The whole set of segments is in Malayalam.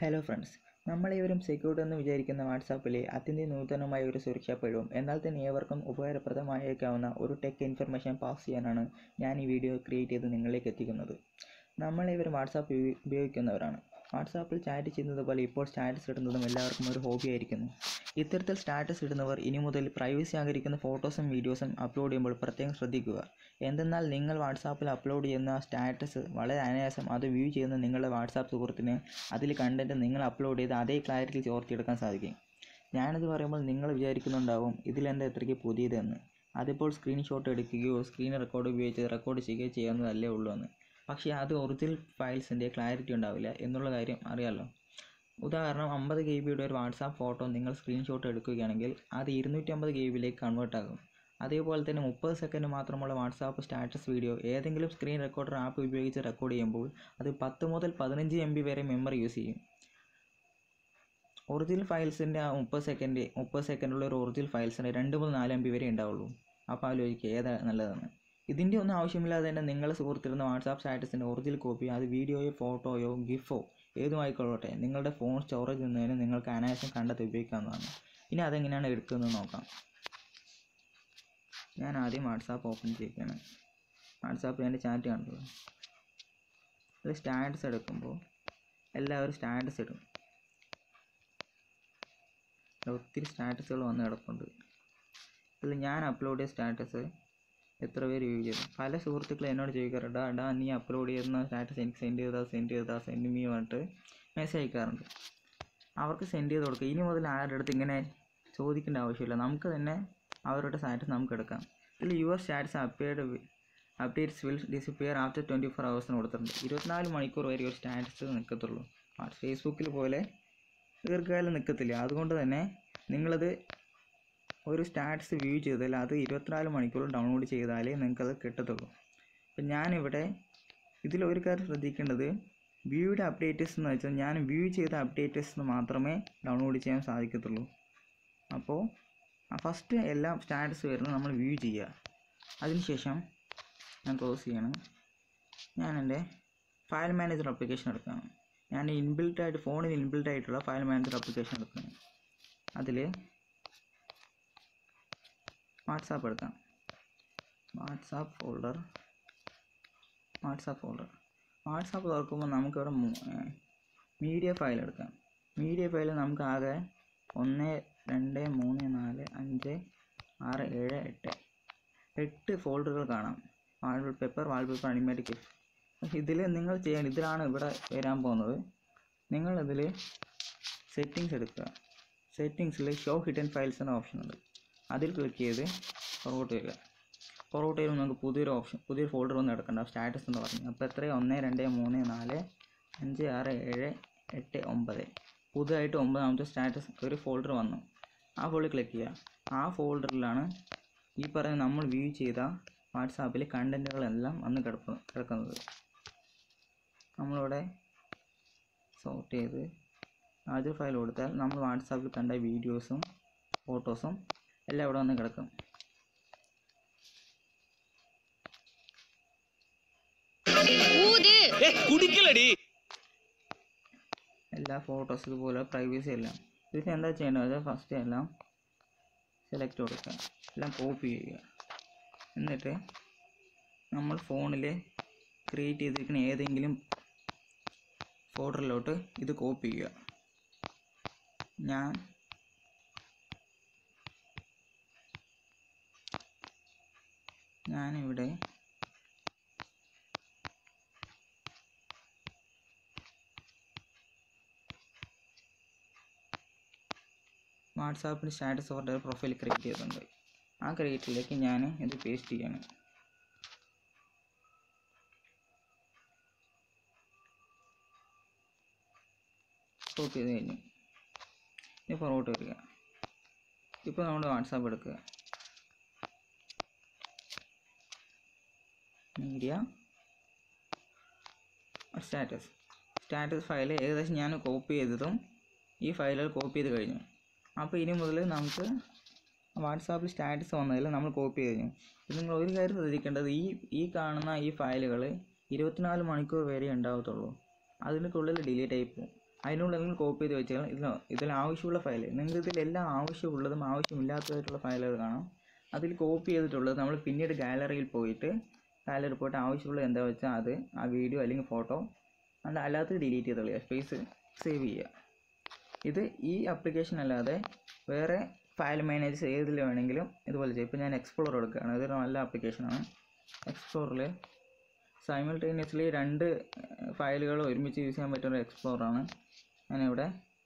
ഹലോ ഫ്രണ്ട്സ് നമ്മളേവരും സെക്യൂർഡ് എന്ന് വിചാരിക്കുന്ന വാട്സാപ്പിലെ അത്യന്തനൂതനമായ ഒരു സുരക്ഷാ പിഴവും എന്നാൽ തന്നെ ഏവർക്കും ഉപകാരപ്രദമായേക്കാവുന്ന ഒരു ടെക് ഇൻഫർമേഷൻ പാസ് ചെയ്യാനാണ് ഞാൻ ഈ വീഡിയോ ക്രിയേറ്റ് ചെയ്ത് നിങ്ങളിലേക്ക് എത്തിക്കുന്നത് നമ്മളേവരും വാട്സാപ്പ് ഉപ- ഉപയോഗിക്കുന്നവരാണ് വാട്സാപ്പിൽ ചാറ്റ് ചെയ്യുന്നത് പോലെ ഇപ്പോൾ സ്റ്റാറ്റസ് ഇടുന്നതും എല്ലാവർക്കും ഒരു ഹോബി ആയിരിക്കുന്നു ഇത്തരത്തിൽ സ്റ്റാറ്റസ് ഇടുന്നവർ ഇനി മുതൽ പ്രൈവസി ആഗ്രഹിക്കുന്ന ഫോട്ടോസും വീഡിയോസും അപ്ലോഡ് ചെയ്യുമ്പോൾ പ്രത്യേകം ശ്രദ്ധിക്കുക എന്തെന്നാൽ നിങ്ങൾ വാട്സാപ്പിൽ അപ്ലോഡ് ചെയ്യുന്ന സ്റ്റാറ്റസ് വളരെ അനായാസം അത് വ്യൂ ചെയ്യുന്ന നിങ്ങളുടെ വാട്സാപ്പ് സുഹൃത്തിന് അതിൽ കണ്ടൻറ്റ് നിങ്ങൾ അപ്ലോഡ് ചെയ്ത് അതേ ക്ലാരിറ്റി ചോർത്തിയെടുക്കാൻ സാധിക്കും ഞാനിത് പറയുമ്പോൾ നിങ്ങൾ വിചാരിക്കുന്നുണ്ടാവും ഇതിലെന്താ ഇത്രയ്ക്ക് പുതിയതെന്ന് അതിപ്പോൾ സ്ക്രീൻഷോട്ട് എടുക്കുകയോ സ്ക്രീൻ റെക്കോർഡ് ഉപയോഗിച്ച് റെക്കോർഡ് ചെയ്യുകയോ ചെയ്യാവുന്നതല്ലേ ഉള്ളൂ എന്ന് പക്ഷേ അത് ഒറിജിനൽ ഫയൽസിൻ്റെ ക്ലാരിറ്റി ഉണ്ടാവില്ല എന്നുള്ള കാര്യം അറിയാമല്ലോ ഉദാഹരണം അമ്പത് കെ ബിയുടെ ഒരു വാട്സാപ്പ് ഫോട്ടോ നിങ്ങൾ സ്ക്രീൻഷോട്ട് എടുക്കുകയാണെങ്കിൽ അത് ഇരുന്നൂറ്റമ്പത് കെ ബിയിലേക്ക് കൺവേർട്ട് ആകും അതേപോലെ തന്നെ മുപ്പത് സെക്കൻഡ് മാത്രമുള്ള വാട്സാപ്പ് സ്റ്റാറ്റസ് വീഡിയോ ഏതെങ്കിലും സ്ക്രീൻ റെക്കോർഡർ ആപ്പ് ഉപയോഗിച്ച് റെക്കോർഡ് ചെയ്യുമ്പോൾ അത് പത്ത് മുതൽ പതിനഞ്ച് എം ബി വരെ മെമ്മറി യൂസ് ചെയ്യും ഒറിജിനൽ ഫയൽസിൻ്റെ ആ മുപ്പത് സെക്കൻഡ് മുപ്പത് സെക്കൻഡുള്ള ഒരു ഒറിജിനൽ ഫയൽസിന് രണ്ട് മുതൽ നാല് എം ബി വരെ ഉണ്ടാവുള്ളൂ അപ്പോൾ ആലോചിക്കുക ഏതാ നല്ലതെന്ന് ഇതിൻ്റെ ഒന്നും ആവശ്യമില്ലാതെ തന്നെ നിങ്ങളുടെ സുഹൃത്തിരുന്ന വാട്സാപ്പ് സ്റ്റാറ്റസിൻ്റെ ഒറിജിനൽ കോപ്പി അത് വീഡിയോയോ ഫോട്ടോയോ ഗിഫോ ഏതും ആയിക്കൊള്ളട്ടെ നിങ്ങളുടെ ഫോൺ സ്റ്റോറേജ് ചെയ്യുന്നതിന് നിങ്ങൾക്ക് അനായാസം കണ്ടെത്തി ഉപയോഗിക്കാവുന്നതാണ് ഇനി അതെങ്ങനെയാണ് എടുക്കുന്നത് നോക്കാം ഞാൻ ആദ്യം വാട്സാപ്പ് ഓപ്പൺ ചെയ്യുകയാണ് വാട്സാപ്പിൽ എൻ്റെ ചാറ്റ് കണ്ടത് ഇത് സ്റ്റാറ്റസ് എടുക്കുമ്പോൾ എല്ലാവരും സ്റ്റാറ്റസ് ഇടും ഇവിടെ ഒത്തിരി സ്റ്റാറ്റസുകൾ വന്ന് കിടപ്പുണ്ട് ഇതിൽ ഞാൻ അപ്ലോഡ് ചെയ്ത സ്റ്റാറ്റസ് എത്ര പേര് വ്യൂ ചെയ്തു പല സുഹൃത്തുക്കളും എന്നോട് ചോദിക്കാറുണ്ട് "ഡാ, ഡാ നീ അപ്ലോഡ് ചെയ്യുന്ന സ്റ്റാറ്റസ് എനിക്ക് സെൻഡ് ചെയ്താ സെൻഡ് ചെയ്താ സെൻഡ് മീ പറഞ്ഞിട്ട് മെസ്സേജ് അയക്കാറുണ്ട് അവർക്ക് സെൻഡ് ചെയ്ത് കൊടുക്കുക ഇനി മുതൽ ആരുടെ അടുത്ത് ഇങ്ങനെ ചോദിക്കേണ്ട ആവശ്യമില്ല നമുക്ക് തന്നെ അവരുടെ സ്റ്റാറ്റസ് നമുക്ക് എടുക്കാം ഇതിൽ your status appeared updates will disappear after twenty four ഹവേഴ്സിന് കൊടുത്തിട്ടുണ്ട് ഇരുപത്തിനാല് മണിക്കൂർ വരെ ഒരു സ്റ്റാറ്റസ് നിൽക്കത്തുള്ളൂ ഫേസ്ബുക്കിൽ പോലെ ദീർഘകാലം നിൽക്കത്തില്ല അതുകൊണ്ട് തന്നെ നിങ്ങളത് ഒരു സ്റ്റാറ്റസ് വ്യൂ ചെയ്താൽ അത് ഇരുപത്തിനാല് മണിക്കൂർ ഡൗൺലോഡ് ചെയ്താലേ നിങ്ങൾക്കത് കിട്ടത്തുള്ളൂ അപ്പം ഞാനിവിടെ ഇതിൽ ഒരു കാര്യം ശ്രദ്ധിക്കേണ്ടത് വ്യൂയുടെ അപ്ഡേറ്റസ് എന്ന് വെച്ചാൽ ഞാൻ വ്യൂ ചെയ്ത അപ്ഡേറ്റസ് മാത്രമേ ഡൗൺലോഡ് ചെയ്യാൻ സാധിക്കത്തുള്ളൂ അപ്പോൾ ഫസ്റ്റ് എല്ലാം സ്റ്റാറ്റസ് വരുന്നത് നമ്മൾ വ്യൂ ചെയ്യുക അതിനുശേഷം ഞാൻ ക്ലോസ് ചെയ്യണം ഞാൻ എൻ്റെ ഫയൽ മാനേജർ ആപ്ലിക്കേഷൻ എടുക്കുകയാണ് ഞാൻ ഇൻബിൽട്ട് ആയിട്ട് ഫോണിൽ ഇൻബിൽട്ട് ആയിട്ടുള്ള ഫയൽ മാനേജർ ആപ്ലിക്കേഷൻ എടുക്കുകയാണ് അതിൽ വാട്സാപ്പ് എടുക്കാം WhatsApp folder WhatsApp folder WhatsApp തുറക്കുമ്പോൾ നമുക്കിവിടെ മീഡിയ ഫയൽ എടുക്കാം മീഡിയ ഫയൽ നമുക്ക് ആകെ ഒന്ന് രണ്ട് മൂന്ന് നാല് അഞ്ച് ആറ് ഏഴ് എട്ട് എട്ട് ഫോൾഡറുകൾ കാണാം വാൾപേപ്പർ വാൾപേപ്പർ അനിമേറ്റ് ഗിഫ് ഇതിൽ നിങ്ങൾ ചെയ്യാൻ ഇതിലാണ് ഇവിടെ വരാൻ പോകുന്നത് നിങ്ങൾ ഇതിൽ സെറ്റിങ്സ് എടുക്കുക സെറ്റിങ്സിൽ ഷോ ഹിഡൻ ഫയൽസ് എന്ന ഓപ്ഷൻ ഉണ്ട് അതിൽ ക്ലിക്ക് ചെയ്ത് പുറകോട്ട് വരിക പുറകോട്ട് വരുമ്പോൾ നമുക്ക് പുതിയൊരു ഓപ്ഷൻ പുതിയൊരു ഫോൾഡർ ഒന്നും എടുക്കണ്ട സ്റ്റാറ്റസ് എന്ന് പറഞ്ഞു അപ്പോൾ എത്രയും ഒന്ന് രണ്ട് മൂന്ന് നാല് അഞ്ച് ആറ് ഏഴ് എട്ട് ഒമ്പത് പുതുതായിട്ട് ഒമ്പതാമത്തെ സ്റ്റാറ്റസ് ഒരു ഫോൾഡർ വന്നു ആ ഫോൾഡർ ക്ലിക്ക് ചെയ്യുക ആ ഫോൾഡറിലാണ് ഈ പറയുന്ന നമ്മൾ വ്യൂ ചെയ്ത വാട്സാപ്പിലെ കണ്ടൻറ്റുകളെല്ലാം വന്ന് കിടപ്പ് കിടക്കുന്നത് നമ്മളിവിടെ സോർട്ട് ചെയ്ത് ആദ്യ ഫയൽ കൊടുത്താൽ നമ്മൾ വാട്സാപ്പിൽ കണ്ട വീഡിയോസും ഫോട്ടോസും എല്ലാം ഇവിടെ വന്ന് കിടക്കും കുടിക്കലടി എല്ലാ ഫോട്ടോസ് ഇതുപോലെ പ്രൈവസി എല്ലാം ഇതിന് എന്താ ചെയ്യേണ്ടത് ഫസ്റ്റ് എല്ലാം സെലക്ട് കൊടുക്കുക എല്ലാം കോപ്പി ചെയ്യുക എന്നിട്ട് നമ്മൾ ഫോണിൽ ക്രിയേറ്റ് ചെയ്തിരിക്കുന്ന ഏതെങ്കിലും ഫോൾഡറിലോട്ട് ഇത് കോപ്പി ചെയ്യുക ഞാൻ ഞാനിവിടെ വാട്സാപ്പിൽ സ്റ്റാറ്റസ് ഓർഡർ പ്രൊഫൈൽ ക്രിയേറ്റ് ചെയ്തിട്ടുണ്ട് ആ ക്രിയേറ്റിലേക്ക് ഞാൻ ഇത് പേസ്റ്റ് ചെയ്യാണ് കോപ്പി ചെയ്ത് കഴിഞ്ഞു ഇനി പുറകോട്ട് വരിക ഇപ്പോൾ നമ്മൾ വാട്സാപ്പ് എടുക്കുക മീഡിയ സ്റ്റാറ്റസ് സ്റ്റാറ്റസ് ഫയൽ ഏകദേശം ഞാൻ കോപ്പി ചെയ്തതും ഈ ഫയലുകൾ കോപ്പി ചെയ്ത് കഴിഞ്ഞു അപ്പോൾ ഇനി മുതൽ നമുക്ക് വാട്സാപ്പിൽ സ്റ്റാറ്റസ് വന്നതിൽ നമ്മൾ കോപ്പി ചെയ്ത് കഴിഞ്ഞു ഇത് നിങ്ങൾ ഒരു കാര്യം ശ്രദ്ധിക്കേണ്ടത് ഈ ഈ കാണുന്ന ഈ ഫയലുകൾ ഇരുപത്തിനാല് മണിക്കൂർ വരെ ഉണ്ടാവത്തുള്ളൂ അതിനുള്ളിൽ ഡിലീറ്റ് ആയി പോകും അതിനുള്ള നിങ്ങൾ കോപ്പി ചെയ്ത് വെച്ചാൽ ഇതിൽ ഇതിൽ ആവശ്യമുള്ള ഫയൽ നിങ്ങൾക്ക് ഇതിലെല്ലാം ആവശ്യമുള്ളതും ആവശ്യമില്ലാത്തതായിട്ടുള്ള ഫയലുകൾ കാണാം അതിൽ കോപ്പി ചെയ്തിട്ടുള്ളത് നമ്മൾ പിന്നീട് ഗാലറിയിൽ പോയിട്ട് ഗാലറി പോയിട്ട് ആവശ്യമുള്ളത് എന്താ വെച്ചാൽ അത് ആ വീഡിയോ അല്ലെങ്കിൽ ഫോട്ടോ അല്ല അല്ലാത്തത് ഡിലീറ്റ് ചെയ്ത് കളയുക സ്പേസ് സേവ് ചെയ്യുക ഇത് ഈ ആപ്ലിക്കേഷൻ അല്ലാതെ വേറെ ഫയൽ മാനേജ് ഏതിൽ വേണമെങ്കിലും ഇതുപോലെ ചെയ്യും ഇപ്പോൾ ഞാൻ എക്സ്പ്ലോർ എടുക്കുകയാണ് ഇതൊരു നല്ല ആപ്ലിക്കേഷനാണ് എക്സ്പ്ലോറിൽ സൈമിൾട്ടേനിയസ്ലി രണ്ട് ഫയലുകൾ ഒരുമിച്ച് യൂസ് ചെയ്യാൻ പറ്റുന്ന ഒരു എക്സ്പ്ലോറാണ് ഞാനിവിടെ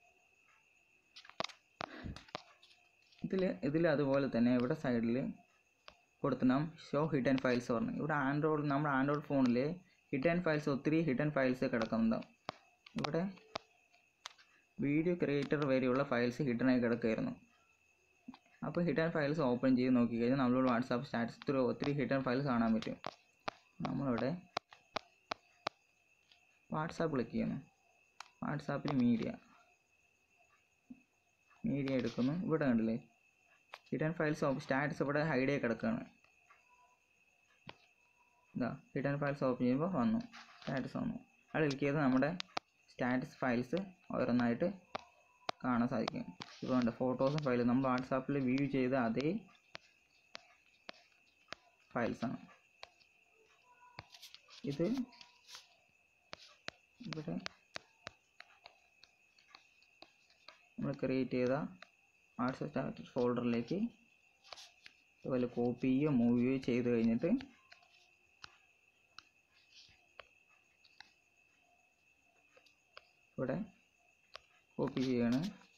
ഇതിൽ ഇതിൽ അതുപോലെ തന്നെ ഇവിടെ സൈഡിൽ കൊടുത്തണം ഷോ ഹിഡൻ ഫയൽസ് പറഞ്ഞു ഇവിടെ ആൻഡ്രോയിഡ് നമ്മുടെ ആൻഡ്രോയിഡ് ഫോണിൽ ഹിഡൻ ഫയൽസ് ഒത്തിരി ഹിഡൻ ഫയൽസ് കിടക്കുന്നുണ്ടാവും ഇവിടെ വീഡിയോ ക്രിയേറ്റർ വരെയുള്ള ഫയൽസ് ഹിഡനായി കിടക്കുമായിരുന്നു അപ്പോൾ ഹിഡൻ ഫയൽസ് ഓപ്പൺ ചെയ്ത് നോക്കിക്കഴിഞ്ഞാൽ നമ്മളോട് വാട്സാപ്പ് സ്റ്റാറ്റസ് ത്രൂ ഒത്തിരി ഹിഡൻ ഫയൽസ് കാണാൻ പറ്റും നമ്മളിവിടെ വാട്സാപ്പ് ക്ലിക്ക് ചെയ്യുന്നു വാട്സാപ്പിൽ മീഡിയ മീഡിയ എടുക്കുന്നു ഇവിടെ കണ്ടില്ലേ ഹിഡൻ ഫയൽസ് സ്റ്റാറ്റസ് ഇവിടെ ഹൈഡ് ആയി കിടക്കുകയാണ് ഇതാ ഹിഡൻ ഫയൽസ് ഓപ്പൺ ചെയ്യുമ്പോൾ വന്നു സ്റ്റാറ്റസ് വന്നു അവിടെ ക്ലിക്ക് ചെയ്ത് നമ്മുടെ സ്റ്റാറ്റസ് ഫയൽസ് ഓരോന്നായിട്ട് കാണാൻ സാധിക്കും ഇപ്പോൾ ഉണ്ട് ഫോട്ടോസും ഫയലും നമ്മൾ വാട്സാപ്പിൽ വ്യൂ ചെയ്ത അതേ ഫയൽസാണ് ഇത് ഇവിടെ നമ്മൾ ക്രിയേറ്റ് ചെയ്ത വാട്സപ്പ് സ്റ്റാറ്റസ് ഫോൾഡറിലേക്ക് അതുപോലെ കോപ്പി ചെയ്യുകയോ മൂവ് ചെയ്യുകയോ ചെയ്ത് കഴിഞ്ഞിട്ട് ഇവിടെ കോപ്പി ചെയ്യാണ്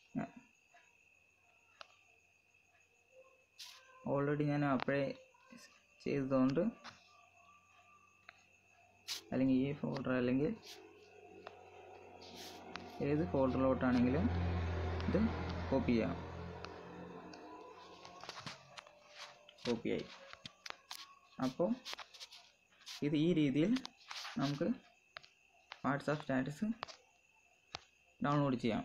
ഓൾറെഡി ഞാൻ അപ്പോഴേ ചെയ്തതുകൊണ്ട് അല്ലെങ്കിൽ ഈ ഫോൾഡർ അല്ലെങ്കിൽ ഏത് ഫോൾഡറിലോട്ടാണെങ്കിലും ഇത് കോപ്പി ചെയ്യാം കോപ്പിയായി അപ്പോൾ ഇത് ഈ രീതിയിൽ നമുക്ക് വാട്സാപ്പ് സ്റ്റാറ്റസ് ഡൗൺലോഡ് ചെയ്യാം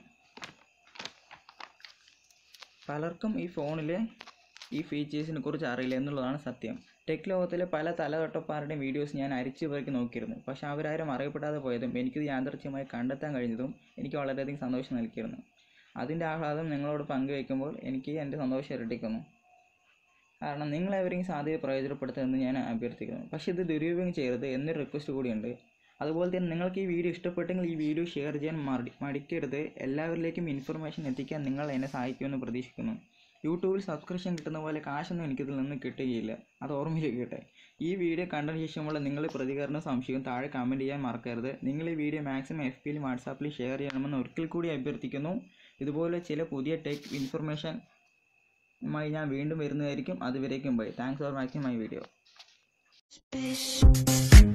പലർക്കും ഈ ഫോണിലെ ഈ ഫീച്ചേഴ്സിനെ കുറിച്ച് അറിയില്ല എന്നുള്ളതാണ് സത്യം ടെക് ലോകത്തിലെ പല തലതൊട്ടപ്പാരുടെയും വീഡിയോസ് ഞാൻ അരിച്ചു പെറുക്കി നോക്കിയിരുന്നു പക്ഷെ അവരാരും അറിയപ്പെടാതെ പോയതും എനിക്കിത് യാദർച്ഛ്യമായി കണ്ടെത്താൻ കഴിഞ്ഞതും എനിക്ക് വളരെയധികം സന്തോഷം നൽകിയിരുന്നു അതിൻ്റെ ആഹ്ലാദം നിങ്ങളോട് പങ്കുവയ്ക്കുമ്പോൾ എനിക്ക് എൻ്റെ സന്തോഷം ഇരട്ടിക്കുന്നു കാരണം നിങ്ങളെവരെയും സാധ്യത പ്രയോജനപ്പെടുത്തുമെന്ന് ഞാൻ അഭ്യർത്ഥിക്കുന്നു പക്ഷേ ഇത് ദുരുപയോഗം ചെയ്യരുത് എന്നൊരു റിക്വസ്റ്റ് കൂടിയുണ്ട് അതുപോലെ തന്നെ നിങ്ങൾക്ക് ഈ വീഡിയോ ഇഷ്ടപ്പെട്ടെങ്കിൽ ഈ വീഡിയോ ഷെയർ ചെയ്യാൻ മടി മടിക്കരുത് എല്ലാവരിലേക്കും ഇൻഫർമേഷൻ എത്തിക്കാൻ നിങ്ങൾ എന്നെ സഹായിക്കുമെന്ന് പ്രതീക്ഷിക്കുന്നു യൂട്യൂബിൽ സബ്സ്ക്രിപ്ഷൻ കിട്ടുന്ന പോലെ കാശൊന്നും എനിക്കിതിൽ നിന്ന് കിട്ടുകയില്ല അത് ഓർമ്മയിലിരിക്കട്ടെ ഈ വീഡിയോ കണ്ടതിന് ശേഷമുള്ള നിങ്ങളുടെ പ്രതികരണവും സംശയവും താഴെ കമൻറ്റ് ചെയ്യാൻ മറക്കരുത് നിങ്ങൾ ഈ വീഡിയോ മാക്സിമം എഫ് പിയിലും വാട്സാപ്പിൽ ഷെയർ ചെയ്യണമെന്ന് ഒരിക്കൽ കൂടി അഭ്യർത്ഥിക്കുന്നു ഇതുപോലെ ചില പുതിയ ടെക് ഇൻഫർമേഷൻ മായി ഞാൻ വീണ്ടും വരുന്നതായിരിക്കും അതുവരേക്കും bye thanks for watching my video Space.